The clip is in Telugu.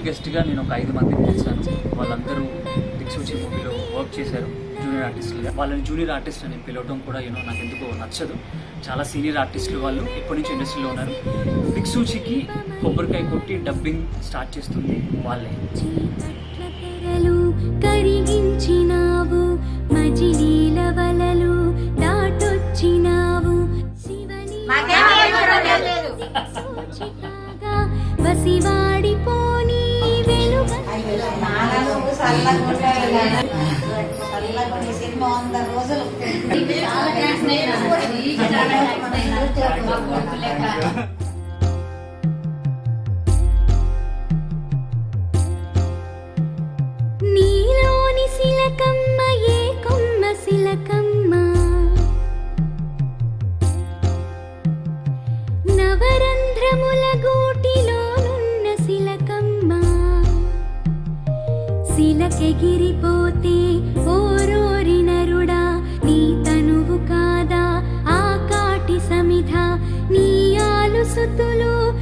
స్పెషల్ గెస్ట్గా నేను ఒక ఐదు మందిని పిలిచాను వాళ్ళందరూ దిక్సూచి మూవీలో వర్క్ చేశారు జూనియర్ ఆర్టిస్టులుగా వాళ్ళని జూనియర్ ఆర్టిస్ట్ అని పిలవడం కూడా యూనో నాకు ఎందుకో నచ్చదు చాలా సీనియర్ ఆర్టిస్టులు వాళ్ళు ఎప్పటి నుంచి ఇండస్ట్రీలో ఉన్నారు దిక్సూచికి కొబ్బరికాయ కొట్టి డబ్బింగ్ స్టార్ట్ చేస్తుంది వాళ్ళే చీకట్ల తెరలు కరిగించినావు మజిలీల వలలు దాటొచ్చినావు శివలి సూచికగా వసివాడిపోని వెలుగ నాన్నలు చల్లగా ఉంటాయి కదా. చల్లగా ఉండే సినిమా వంద రోజులు నీలోని శిలకమ్మ ఏ కొమ్మ శిలకమ్మ నవరంధ్రముల గూటిలోనున్న శిలకమ్మ శిలకెగిరిపోతే ఓరోరి నరుడా నీ తనువు కాదా ఆ కాటి సమిధ నీ ఆలు సుతులు